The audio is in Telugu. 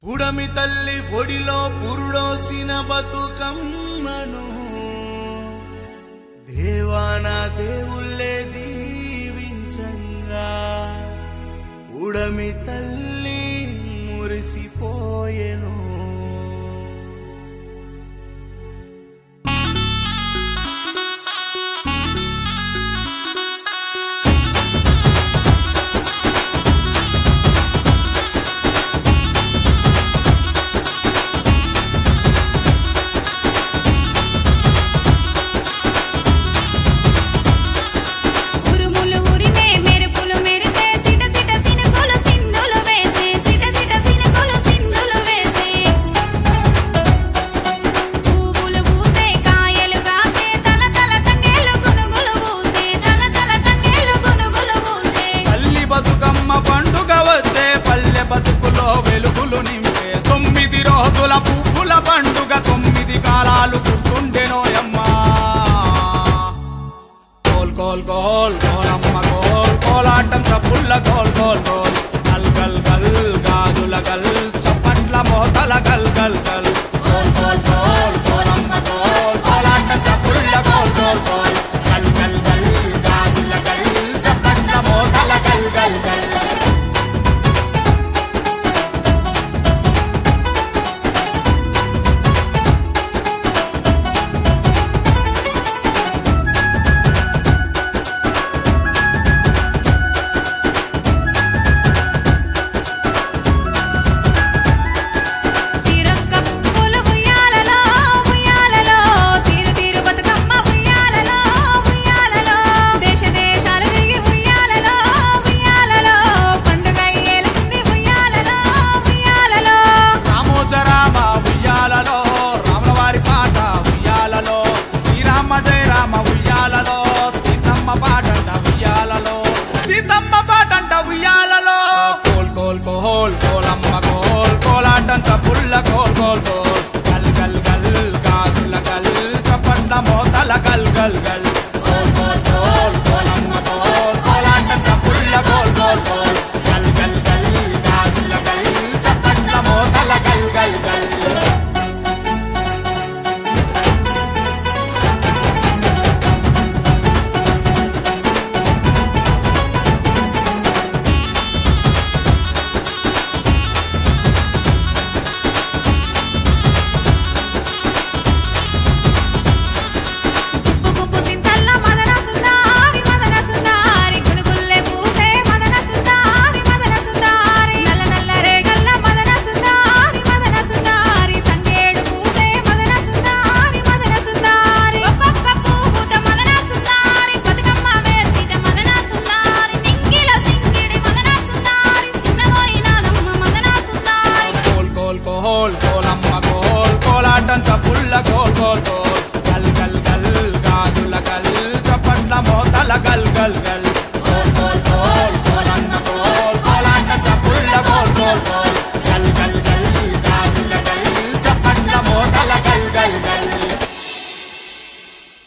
పుడమి తల్లి ఒడిలో పురుడోసిన బతుకమ్మను దేవాన దేవుళ్ళే దీవించంగా ఉడమి తల్లి మురిసిపోయెను ఉరుములు ఉరిమే మెరుపులు మెరిసే సిట సిట సినుకులు సింధులు వేసే సిట సిట సినుకులు సింధులు వేసే పువ్వులు పూసే కాయలు కాసే తల తల తంగేలు గునుగులు పూసే తల తల తంగేలు గునుగులు పూసే తల్లి బతుకమ్మ పండుగ వచ్చే పల్లె బతుకులో వెలుగులు నింపే తొమ్మిది రోజుల పువ్వుల పండుగ తొమ్మిది కాలాలు గుర్తుండెనోయమ్మా కోల్ కోల్ కోల్ కోలమ్మ కోల్ కోలాటం చప్పుళ్ళ కోల్ కోల్ కోల్ గల్ గల్ గల్ గాజుల గల్ చప్పట్ల మోతల గల్ గల్ గల్ కోల్ కోల్ కోల్ కోలమ్మ కోల్ కోలాట చప్పుళ్ళ కోల్ కోల్ కోల్ గల్ గల్ గల్ గాజుల గల్ చప్పట్ల మోతల గల్ గల్ గల్ తీరొక్క పువ్వులు ఉయ్యాలలో ఉయ్యాలలో తీరు తీరు బతుకమ్మ ఉయ్యాలలో ఉయ్యాలలో దేశ దేశాలు తిరిగి ఉయ్యాలలో ఉయ్యాలలో పండుగ ఏలుతుంది ఉయ్యాలలో ఉయ్యాలలో రామోజరామ ఉయ్యాలలో రాములవారి పాట ఉయ్యాలలో శ్రీరామ జయ రామ ఉయ్యాలలో సీతమ్మ పాటంట ఉయ్యాలలో సీతమ్మ పాటంట ఉయ్యాలలో కోల్ కోల్ కోల్ కోలమ్మ కోల్ కోలాటంట పుల్ల కోల్ కోల్ కోల్ గల్ గల్ గల్ గాజుల గల్ చప్పట్ల మోతల గల్ గల్ గల్ కోల్ కోల్ కోల్ కోలమ్మ కోల్ కోలాట చప్పుళ్ళ కోల్ కోల్ కోల్ గల్ గల్ గల్ గాజుల గల్ చప్పట్ల మోతల గల్ గల్ గల్ గుప్పు గుప్పు సింతల్ల మదన సుందారి మదన సుందారి గునుగుల్లే పూసే మదన సుందారి మదన సుందారి నల్ల నల్ల రేగల్ల మదన సుందారి మదన సుందారి తంగేడు పూసే మదన సుందారి మదన సుందారి ఒక్కొక్క పువ్వుత మదన సుందారి బతుకమ్మ వేర్చిట మదన సుందారి నింగిలో సింగిడి మదన సుందారి సిన్నమోయినాదమ్మ మదన సుందారి కోల్ కోల్ కోల్ కోలమ్మ కోల్ కోలాటం చప్పుళ్ళ